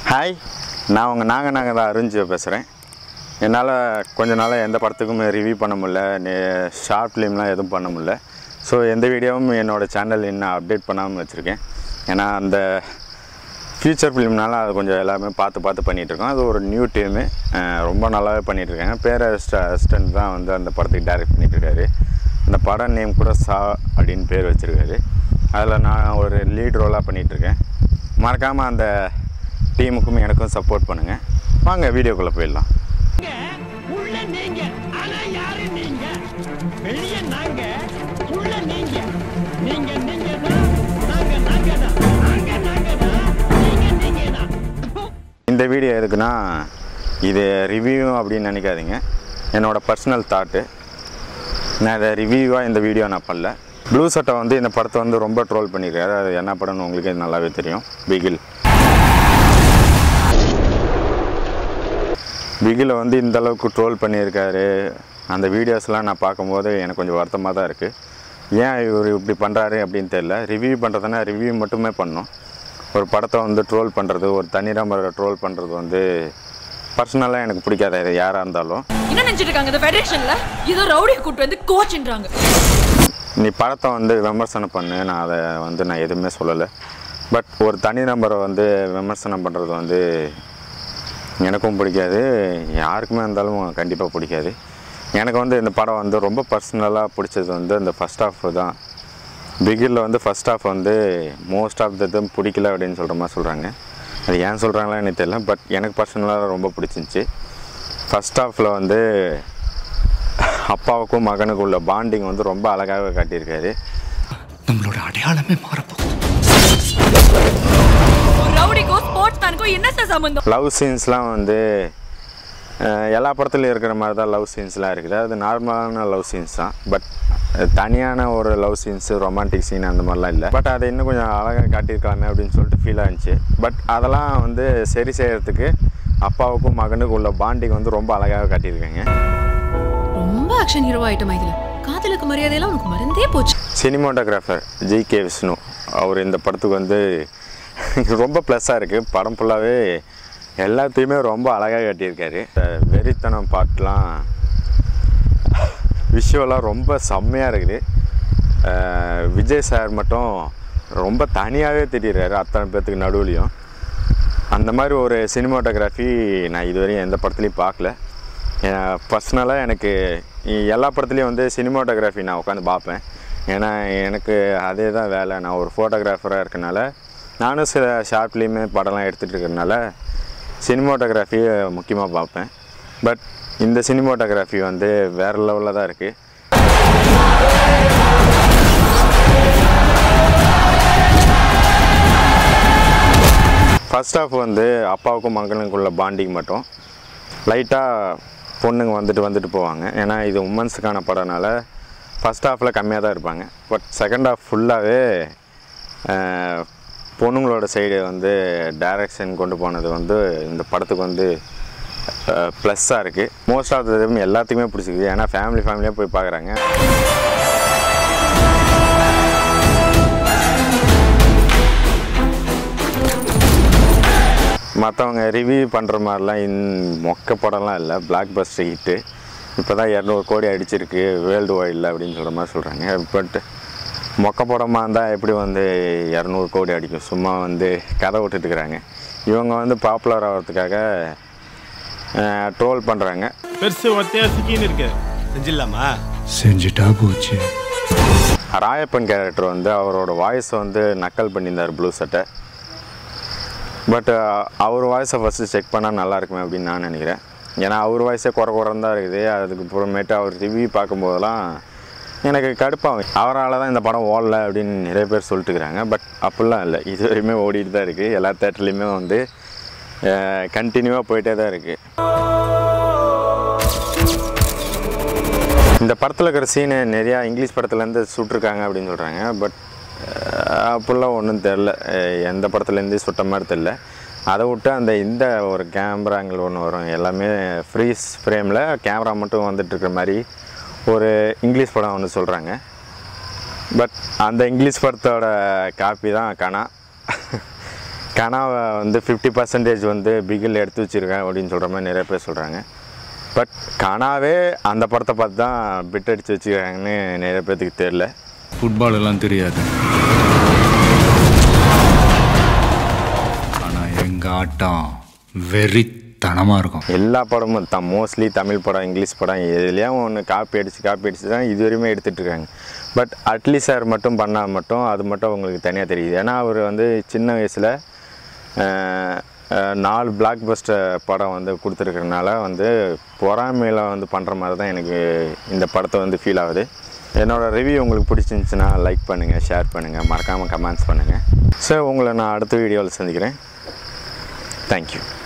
hi நான் உங்கள் நாங்கள் நாங்கள் தான் அருஞ்சு பேசுகிறேன் என்னால் கொஞ்ச நாளாக எந்த படத்துக்குமே ரிவ்யூ பண்ண முடியல ஷார்ட் ஃபிலிம்லாம் எதுவும் பண்ண முடியல ஸோ எந்த வீடியோவும் என்னோடய சேனல் இன்னும் அப்டேட் பண்ணாமல் வச்சுருக்கேன் ஏன்னா அந்த ஃபியூச்சர் ஃபிலிம்னால அது கொஞ்சம் எல்லாமே பார்த்து பார்த்து பண்ணிகிட்ருக்கோம் அது ஒரு நியூ டீமு ரொம்ப நல்லாவே பண்ணிகிட்ருக்காங்க பேர அசிஸ்டன்ட் தான் வந்து அந்த படத்துக்கு டைரக்ட் பண்ணிகிட்ருக்காரு அந்த படம் நேம் கூட சா அப்படின்னு பேர் வச்சுருக்காரு அதில் நான் ஒரு லீட் ரோலாக பண்ணிகிட்ருக்கேன் மறக்காமல் அந்த டீமுக்கும் எனக்கும் சப்போர்ட் பண்ணுங்கள் வாங்க வீடியோக்குள்ளே போயிடலாம் உள்ள நீங்க ஆனா யாரு நீங்க வெளிய நாங்க உள்ள நீங்க நீங்க நீங்க தான் நாங்க நாங்க தான் நாங்க நாங்க தான் நீங்க நீங்க தான் இந்த வீடியோ எதுக்குன்னா இது ரிவ்யூ அப்படின்னு நினைக்காதீங்க என்னோடய பர்சனல் தாட்டு நான் இதை ரிவ்யூவாக இந்த வீடியோ நான் பண்ணல ப்ளூ சட்டை வந்து இந்த படத்தை வந்து ரொம்ப ட்ரோல் பண்ணியிருக்காரு அது என்ன படம்னு உங்களுக்கு நல்லாவே தெரியும் பிகில் பிகில் வந்து இந்த அளவுக்கு ட்ரோல் பண்ணியிருக்காரு அந்த வீடியோஸ்லாம் நான் பார்க்கும்போது எனக்கு கொஞ்சம் வருத்தமாக தான் இருக்குது ஏன் இவர் இப்படி பண்ணுறாரு அப்படின்னு தெரியல ரிவ்யூ பண்ணுறதுனா ரிவ்யூ மட்டுமே பண்ணணும் ஒரு படத்தை வந்து ட்ரோல் பண்ணுறது ஒரு தனிநபரை ட்ரோல் பண்ணுறது வந்து பர்சனலாக எனக்கு பிடிக்காது இது யாராக இருந்தாலும் என்ன நினைச்சிட்டு இருக்காங்க இந்த ஃபெடரேஷன்ல ஏதோ ரவுடியை கூட்டு வந்து கோச்ன்றாங்க நீ படத்தை வந்து விமர்சனம் பண்ணு நான் அதை வந்து நான் எதுவுமே சொல்லலை பட் ஒரு தனி நபரை வந்து விமர்சனம் பண்ணுறது வந்து எனக்கும் பிடிக்காது யாருக்குமே இருந்தாலும் கண்டிப்பாக பிடிக்காது எனக்கு வந்து இந்த படம் வந்து ரொம்ப பர்சனலாக பிடிச்சது வந்து அந்த ஃபஸ்ட் ஹாஃப் தான் பிகிரில் வந்து ஃபஸ்ட் ஹாஃப் வந்து மோஸ்ட் ஆஃப் த பிடிக்கல அப்படின்னு சொல்கிற மாதிரி சொல்கிறாங்க அது ஏன் சொல்கிறாங்களா எனக்கு தெரியல பட் எனக்கு பர்சனலாக ரொம்ப பிடிச்சிருந்துச்சி ஃபஸ்ட் ஹாஃபில் வந்து அப்பாவுக்கும் மகனுக்கும் உள்ள பாண்டிங் வந்து ரொம்ப அழகாக காட்டியிருக்காரு நம்மளோட அடையாளமே மாறப்போகுது ஒரு ரவுடிக்கும் ஸ்போர்ட்ஸ் மேனுக்கும் என்ன சார் சம்பந்தம் லவ் சீன்ஸ்லாம் வந்து அஹ், எல்லா படத்துலையும் இருக்கிற மாதிரி தான் லவ் சீன்ஸ்லாம் இருக்குது அது நார்மலான லவ் சீன்ஸ் தான் பட் தனியான ஒரு லவ் சீன்ஸு ரொமான்டிக் சீன் அந்த மாதிரிலாம் இல்லை பட் அதை இன்னும் கொஞ்சம் அழகாக காட்டியிருக்கலாமே அப்படின்னு சொல்லிட்டு ஃபீல் ஆச்சு பட் அதெல்லாம் வந்து சரி செய்யறதுக்கு அப்பாவுக்கும் மகனுக்கும் உள்ள பாண்டிங் வந்து ரொம்ப அழகாக காட்டியிருக்காங்க ரொம்ப ஆக்ஷன் ஹீரோ ஆயிட்டமா இதுல காதலுக்கு மரியாதையெல்லாம் உனக்கு மறந்தே போச்சு சினிமாட்டோகிராஃபர் ஜி கே விஷ்ணு அவர் இந்த படத்துக்கு வந்து ரொம்ப ப்ளஸ்ஸாக இருக்குது படம் ஃபுல்லாகவே எல்லாத்தையுமே ரொம்ப அழகாக கட்டியிருக்காரு இந்த வெறித்தனம் பாட்டுலாம் விஷுவலாக ரொம்ப செம்மையாக இருக்குது அஹ் விஜய் சார் மட்டும் ரொம்ப தனியாகவே தெரியுறாரு அத்தனை பேர்த்துக்கு நடுவுலையும் அந்த மாதிரி ஒரு சினிமாட்டோகிராஃபி நான் இதுவரையும் எந்த படத்துலையும் பார்க்கல பர்சனலாக எனக்கு இ- எல்லா படத்துலையும் வந்து சினிமாட்டோகிராஃபி நான் உட்காந்து பார்ப்பேன் ஏன்னா எனக்கு அதே தான் வேலை நான் ஒரு ஃபோட்டோகிராஃபராக இருக்கனால நானும் சில ஷார்ட் ஃபிலிமு படம்லாம் எடுத்துகிட்டு இருக்கிறனால சினிமாட்டோகிராஃபியை முக்கியமாக பார்ப்பேன் பட் இந்த சினிமாட்டோகிராஃபி வந்து வேறு லெவலில் தான் இருக்குது ஃபர்ஸ்ட் ஹாஃப் வந்து அப்பாவுக்கும் மகனுக்குள்ள பாண்டிங் மட்டும் லைட்டாக பொண்ணுங்க வந்துட்டு வந்துட்டு போவாங்க ஏன்னா இது உமன்ஸுக்கான படம்னால ஃபஸ்ட் ஹாஃபில் கம்மியாக தான் இருப்பாங்க பட் செகண்ட் ஹாஃப் ஃபுல்லாகவே பொண்ணுங்களோட சைடு வந்து டைரக்ஷன் கொண்டு போனது வந்து இந்த படத்துக்கு வந்து ப்ளஸ்ஸாக இருக்குது மோஸ்ட் ஆஃப் த எல்லாத்துக்குமே பிடிச்சிருக்கு ஏன்னா ஃபேமிலி ஃபேமிலியாக போய் பார்க்குறாங்க மற்றவங்க ரிவ்யூ பண்ணுற மாதிரிலாம் இன் மொக்க படம்லாம் இல்லை பிளாக் பஸ்டர் ஹிட்டு இப்போ தான் இரநூறு கோடி அடிச்சிருக்கு வேர்ல்டு வைடில் அப்படின்னு சொல்கிற மாதிரி சொல்கிறாங்க பட் மொக்க படமாக இருந்தால் எப்படி வந்து இரநூறு கோடி அடிக்கும் சும்மா வந்து கதை விட்டுட்டு இருக்கிறாங்க இவங்க வந்து பாப்புலர் ஆகிறதுக்காக ட்ரோல் பண்ணுறாங்க பெருசு ஒத்தையா சிக்கின்னு இருக்கு செஞ்சிடலாமா செஞ்சுட்டா போச்சு ராயப்பன் கேரக்டர் வந்து அவரோட வாய்ஸை வந்து நக்கல் பண்ணியிருந்தார் ப்ளூ சட்டை பட் அவர் வாய்ஸை ஃபஸ்ட்டு செக் பண்ணால் நல்லா இருக்குமே அப்படின்னு நான் நினைக்கிறேன் ஏன்னா அவர் வாய்ஸே குறை குறைன்னு தான் இருக்குது அதுக்கு அப்புறமேட்டு அவர் ரிவ்யூ பார்க்கும்போதெல்லாம் எனக்கு கடுப்பாகும் அவரால் தான் இந்த படம் ஓடல அப்படின்னு நிறைய பேர் சொல்லிட்டுக்கிறாங்க பட் அப்படிலாம் இல்லை இது வரையுமே ஓடிட்டு தான் இருக்குது எல்லா தேட்டர்லேயுமே வந்து கண்டினியூவாக போயிட்டே தான் இருக்குது இந்த படத்தில் இருக்கிற சீனு நிறையா இங்கிலீஷ் படத்துலேருந்து சுட்டிருக்காங்க அப்படின்னு சொல்கிறாங்க பட் அப்படிலாம் ஒன்றும் தெரில எந்த படத்துலேருந்து சுட்ட மாதிரி தெரில அதை விட்டு அந்த இந்த ஒரு கேமரா ஆங்கிள் ஒன்று வரும் எல்லாமே ஃப்ரீஸ் ஃப்ரேமில் கேமரா மட்டும் வந்துட்டு இருக்கிற மாதிரி ஒரு இங்கிலீஷ் படம் ஒன்று சொல்கிறாங்க பட் அந்த இங்கிலீஷ் படத்தோட காப்பி தான் கனா கனாவை வந்து ஃபிஃப்டி பர்சன்டேஜ் வந்து பிகில் எடுத்து வச்சுருக்கேன் அப்படின்னு சொல்கிற மாதிரி நிறைய பேர் சொல்கிறாங்க பட் கனாவே அந்த படத்தை பார்த்து தான் பிட் அடித்து வச்சுருக்காங்கன்னு நிறைய பேர்த்துக்கு தெரில ஃபுட்பால் எல்லாம் தெரியாது ஆனா எங்க ஆட்டம் வெறித்தனமா இருக்கும் எல்லா படமும் தான் மோஸ்ட்லி தமிழ் படம் இங்கிலீஷ் படம் எதுலேயும் ஒன்று காப்பி அடித்து காப்பி அடித்து தான் இது வரையுமே எடுத்துகிட்டு இருக்காங்க பட் அட்லி சார் மட்டும் பண்ணால் மட்டும் அது மட்டும் உங்களுக்கு தனியாக தெரியுது ஏன்னா அவர் வந்து சின்ன வயசில் நாலு பிளாக் பஸ்டர் படம் வந்து கொடுத்துருக்கறனால வந்து பொறாமையில் வந்து பண்ணுற மாதிரி தான் எனக்கு இந்த படத்தை வந்து ஃபீல் ஆகுது என்னோடய ரிவ்யூ உங்களுக்கு பிடிச்சிருந்துச்சுன்னா லைக் பண்ணுங்கள் ஷேர் பண்ணுங்கள் மறக்காமல் கமெண்ட்ஸ் பண்ணுங்கள் ஸோ உங்களை நான் அடுத்த வீடியோவில் சந்திக்கிறேன் தேங்க்யூ